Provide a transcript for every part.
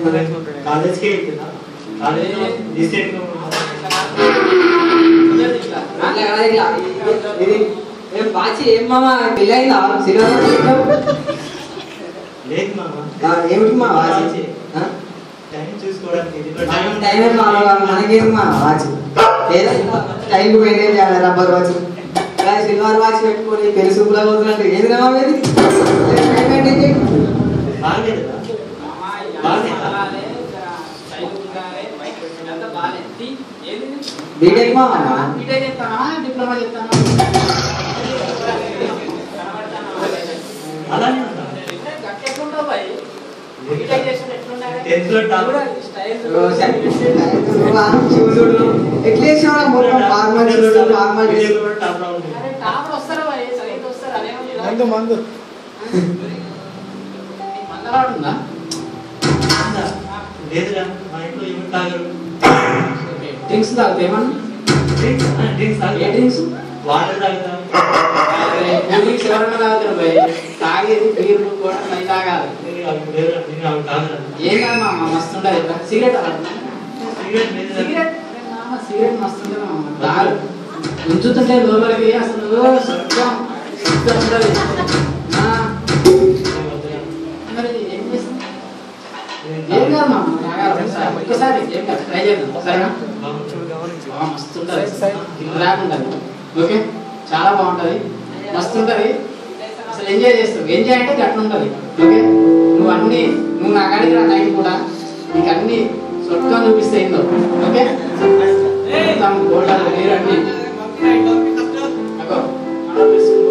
కాలేజ్కి వెళ్తున్నా college distant ఇట్లా కాదు ఇట్లా. ఇది ఏం బాచి ఏం మామ పెళ్ళైందా సినిమా లేదు మామ ఆ, ఏమిటి మా వాచి ఆ? టైం చూసుకోవడానికి ఇది కూడా టైం టైం ఏం మా మనకేం మా వాచ్ లేదా టైం మెయింటైన్ చేయాలి రబ్బర్ వాచ్ సిల్వర్ వాచ్ పెట్టుకొని పెళ్లి సూపులా పోతున్నట్టు ఏది రావా మీది టైం మెయింటైన్ చేయి బాగలేదా బీటెక్ మా డిప్లొమా చెప్తాను అలానే ఉందా టెన్త్ లో టాప్ చూడు ఎట్లా వేసావు మొత్తం ఫార్మల్ చూడు ఫార్మల్ విజయ్ కూడా టాప్ లో ఉంది మందు మందు మందలాడుందా ఉందా? లేదురా మా ఇంట్లో ఏమి తాగరు డ్రింక్స్ తాగుతా ఏమన్నా డ్రింక్స్ ఆ, డ్రింక్స్ ఏ తాగరు డ్రింక్స్ వాటర్ తాగుతా డ్రింక్స్ ఎవరైనా తాగుతారు భయ్ తాగేది బీర్లు కూడా అవి తాగాలి అవి లేదురా, నేను అవి తాగరా ఏం కాదు మామ మస్తు ఉండదు ఇట్లా సిగరెట్ తాగండి. సిగరెట్ లేదురా. సిగరెట్ మామ సిగరెట్ మస్తు ఉంటుంది మామ తాగు ఉంచుతుంటే లోపలికి అసలు స్వర్గం స్వర్గం ఉంటుంది ఆ, మరి ఏం చేస్తాం ఏం కాదు మామ తాగాలి ఒకసారి ఒక్కసారి ఏం కాదు ట్రై చేద్దాం సరేనా బాగా మస్తు ఉంటుంది కింద ఉంటుంది ఓకే చాలా బాగుంటుంది మస్తు ఉంటుంది అసలు ఎంజాయ్ చేస్తావు ఎంజాయ్ అంటే గట్ల ఉంటుంది ఓకే నువ్వు అన్ని నువ్వు నా కాడికి రా నైట్ కూడా నీకు అన్ని స్వర్గం చూపిస్తే ఏందో ఓకే మొత్తం గోల్డ్ నీరు అన్ని అగో, మనం తీసుకుందాం.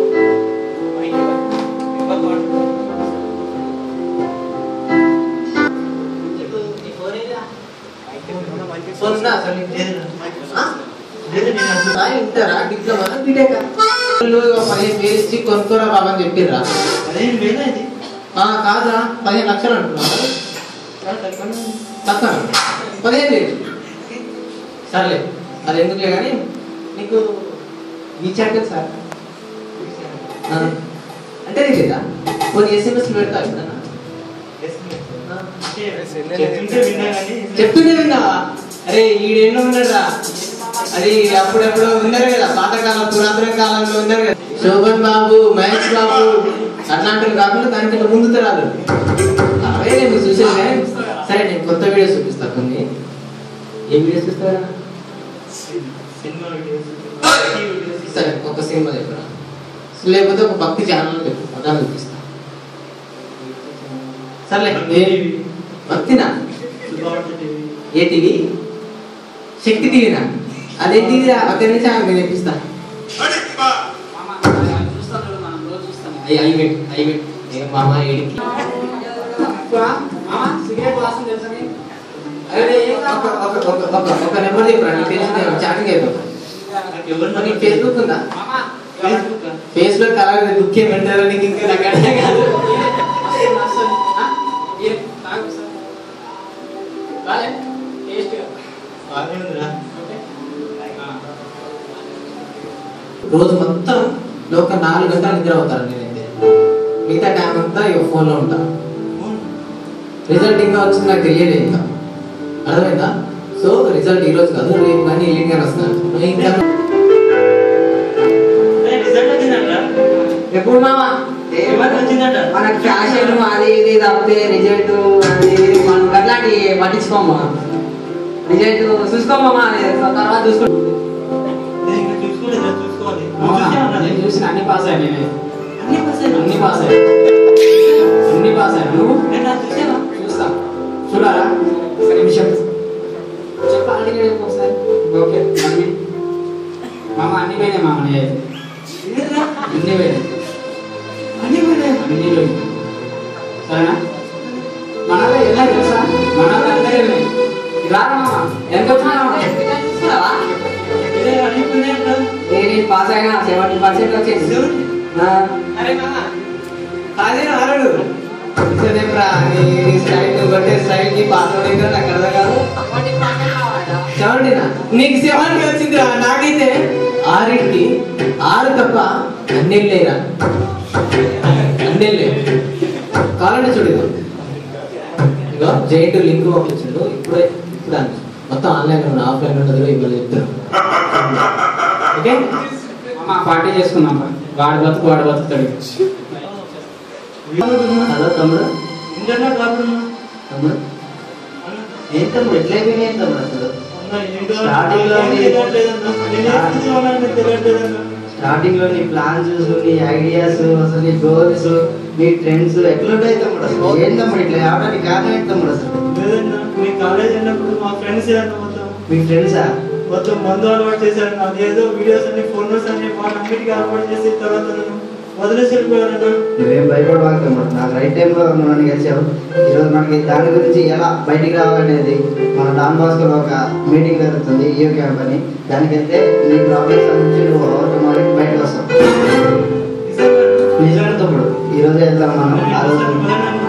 ఫోన్ ఉందా అసలు నీకు? లేదురా. ఆ? లేదు నేను అసలు ఆ, ఇంటరా డిప్లొమా బీటెక్ వాళ్ళు పదిహేను వేలు ఇచ్చి కొనుక్కోరా బాబు అని చెప్పిర్రా అదేం లేదా ఇది ఆ, కాదురా పదిహేను లక్షలు అంటున్నారు తక్కువ పదిహేను వేలు సర్లే అది ఎందుకులే కానీ నీకు రీఛార్జ్ సార్ ఆ, అంటే తెలీదా కొన్ని ఎస్ఎంఎస్ పెడతా ఎప్పుడన్నా చెప్తుంటే విన్నా కానీ చెప్తూనే విన్నావా అరే ఈడేళ్ళు ఉన్నాడురా అది అప్పుడెప్పుడు ఉన్నారు కదా పాతకాలం పురాతన కాలంలో ఉన్నారు కదా శోభన్ బాబు మహేష్ బాబు అట్లాంటి కాకుండా దానికంటే ముందు తరాలు అవే నేను చూసాను కానీ సరే నేను కొత్త వీడియోస్ చూపిస్తా కొన్ని ఏ వీడియోస్ చూస్తారా సినిమా వీడియోస్ సరే ఒక సినిమా చెప్పరా లేకపోతే ఒక భక్తి ఛానల్ చెప్పు అలా చూపిస్తా సర్లే ఏ- భక్తినా ఏ టీవీ శక్తి టీవీనా అదే టీవీ ఒక నిమిషం ఆగు, నేను తెప్పిస్తా మామ, అది చూస్తాం చూడు మనం రోజు చూస్తాం అయ్యి అయ్యి పెట్టు అయ్యి పెట్టు ఏ మామ ఏడికి మామ సిగరెట్ వాసన తెలుసా నీకు? అరే ఏం ఒక కాదు. ఒక ఒక ఒక ఒక నెంబర్ చెప్పరా నీ తెలిసిందే చాటింగ్ అయిపోతా నీ ఫేస్బుక్ ఉందా మామ, ఫేస్బుక్ అలాగే దుఃఖం వెంటారు నీకు ఇంకా నాకు అర్థం కాదు అసలు అసలు, ఆ? ఏ, తాగు సార్. బాలే, టేస్ట్గా. ఓకే? ఆ. రోజు మొత్తం లో ఒక నాలుగు గంటలు నిద్ర అవుతారు నేనైతే మిగతా టైం అంతా ఇక ఫోన్లో ఉంటా రిజల్ట్ ఇంకా వచ్చింది నాకు తెలియదు ఇంకా అర్థమైందా సో రిజల్ట్ ఈ రోజు కాదు రేపు కానీ ఎల్లుండి కానీ వస్తాను ఇంకా రిజల్ట్ వచ్చిందంట ఎప్పుడు మామా ఏమని వచ్చిందంట మన ఫ్యాషన్ అది ఇది తప్పితే రిజల్ట్ అది ఇది మనం అట్లాంటి పట్టించుకోమా రిజల్ట్ చూసుకోమా తర్వాత చూసుకో నేను ఇంకా చూసుకోలేదు చూసుకోవాలి నువ్వు అవునా? చూసావా? నేను చూసిన అన్ని పాస్ అయ్యాను నేను అన్ని పాస్ అయ్యావా? అన్ని పాస్ అయ్యాను అన్ని పాస్ అయ్యాను నువ్వు నేను నాకు చూసావా? చూస్తా చూడాలా ఒక నిమిషం చెప్పాలి చెప్పు ఒకసారి ఓకే అన్ని మామ అన్ని పోయినాయి మామ నీ అయితే లేదురా. అన్ని పోయినాయి అన్ని పోయినాయా? అన్ని పోయినాయి సరేనా మనలో ఎలా తెలుసా మనలో అందరూ వెళ్ళినాయి రారా మామ ఎంత వచ్చినా మామ చూసుకున్నావా? ఇదే అన్ని పోయినాయంట. ఏ నేను పాస్ అయినా సెవెంటీ పర్సెంట్ వచ్చేసి సెవెంటీ? అరే మామ అదే అరడు సరేప్రా నీ నీ స్టైల్ నువ్వు కొట్టే స్టైల్ కి పాస్ అవుతుందో నాకు అర్థం కాదు సెవెంటీనా నీకు సెవెంటీ వచ్చింది నాకైతే ఆరింటికి ఆరు తప్ప అన్నేళ్ళు లేరా అన్నేళ్ళు లేవు కావాలంటే చూడు ఇదిగో. ఇంకా జైంట్ లింక్ పంపించిండు ఇప్పుడే ఇప్పుడు అని మొత్తం ఆన్లైన్ ఉన్న ఆఫ్లైన్ ఉండదు ఇవ్వాలి చెప్తాను ఓకే అమ్మ పార్టీ చేసుకుందాం రా. వాడి బతుకు వాడు బతుకుతాడు హలో తమ్ముడు ఇంటర్నెట్ రాకుండా తమ్ముడు ఏం తమ్ముడు ఎట్లా అయిపోయినాయి ఏం తమ్ముడు అసలు స్టార్టింగ్ లో తెలియట్లేదన్నా స్టార్టింగ్ లో నీ ప్లాన్స్ నీ ఐడియాస్ అసలు నీ గోల్స్ నీ ట్రెండ్స్ ఎట్లుంటాయి తమ్ముడు అసలు ఏం తమ్ముడు ఇట్లా ఆవడానికి కారణం ఏంటి తమ్ముడు అసలు లేదన్నా మీ కాలేజ్ వెళ్ళినప్పుడు మా ఫ్రెండ్స్ ఏదన్నా మొత్తం మీ ఫ్రెండ్సా మొత్తం మందు అలవాటు చేశారు అదేదో వీడియోస్ అన్ని ఫోటోస్ అన్ని వాళ్ళన్నిటికీ అలవాటు చేసి తర్వాత నన్ను వదిలేసి వెళ్ళిపోయారన్నా నువ్వేం భయపడవాలి తమ్ముడు నాకు రైట్ టైంలో నువ్వు నన్ను గెలిచావు ఈరోజు మనకి దాని గురించి ఎలా బయటికి రావాలనేది మన డాన్ బాస్కో ఒక మీటింగ్ జరుగుతుంది ఈ క్యాంప్ అని దానికి వెళ్తే నీ ప్రాబ్లమ్స్ నుంచి నువ్వు ఆటోమేటిక్ బయటకు వస్తావు నిజమే తమ్ముడు ఈ రోజు వెళ్తాం మనం ఆ రోజు